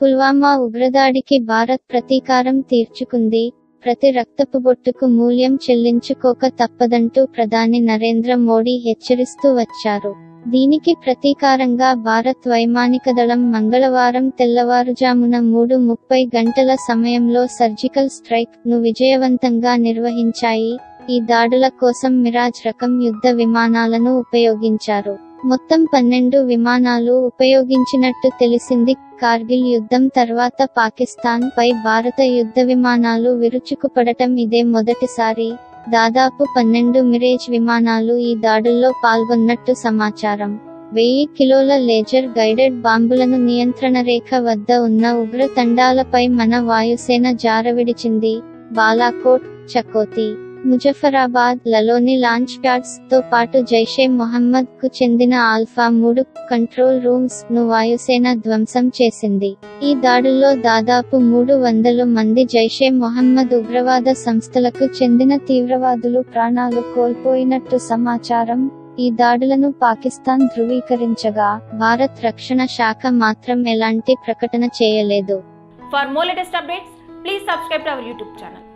పుల్వామా ఉగ్రదాడికి భారత్ ప్రతీకారం తీర్చుకుంది ప్రతి రక్తపు బొట్టుకు మూల్యం చెల్లించుకోక తప్పదంటూ ప్రధాని నరేంద్ర మోడీ హెచ్చరిస్తూ వచ్చారు దీనికి ప్రతీకారంగా భారత్ వైమానిక దళం మంగళవారం తెల్లవారుజామున మూడు ముప్పై గంటల సమయంలో సర్జికల్ స్ట్రైక్ ను విజయవంతంగా నిర్వహించాయి ఈ దాడుల కోసం మిరాజ్ రకం యుద్ధ విమానాలను ఉపయోగించారు మొత్తం పన్నెండు విమానాలు ఉపయోగించినట్టు తెలిసింది కార్గిల్ యుద్ధం తర్వాత పాకిస్తాన్ పై భారత యుద్ధ విమానాలు విరుచుకుపడటం ఇదే మొదటిసారి దాదాపు పన్నెండు మిరేజ్ విమానాలు ఈ దాడుల్లో పాల్గొన్నట్టు సమాచారం వెయ్యి కిలోల లేజర్ గైడెడ్ బాంబులను నియంత్రణ రేఖ వద్ద ఉన్న ఉగ్ర తండాలపై మన వాయుసేన జారవిడిచింది బాలాకోట్ చకోతి ముజఫరాబాద్ లలోని లాంచ్ ప్యాడ్స్ తో పాటు జైషే మొహమ్మద్ కు చెందిన ఆల్ఫా మూడు కంట్రోల్ రూమ్స్ ను వాయుసేన ధ్వంసం చేసింది ఈ దాడుల్లో దాదాపు మూడు వందల మంది జైషే మొహమ్మద్ ఉగ్రవాద సంస్థలకు చెందిన తీవ్రవాదులు ప్రాణాలు కోల్పోయినట్టు సమాచారం ఈ దాడులను పాకిస్తాన్ ధృవీకరించగా భారత్ రక్షణ శాఖ మాత్రం ఎలాంటి ప్రకటన చేయలేదు For more latest updates, please subscribe to our YouTube channel.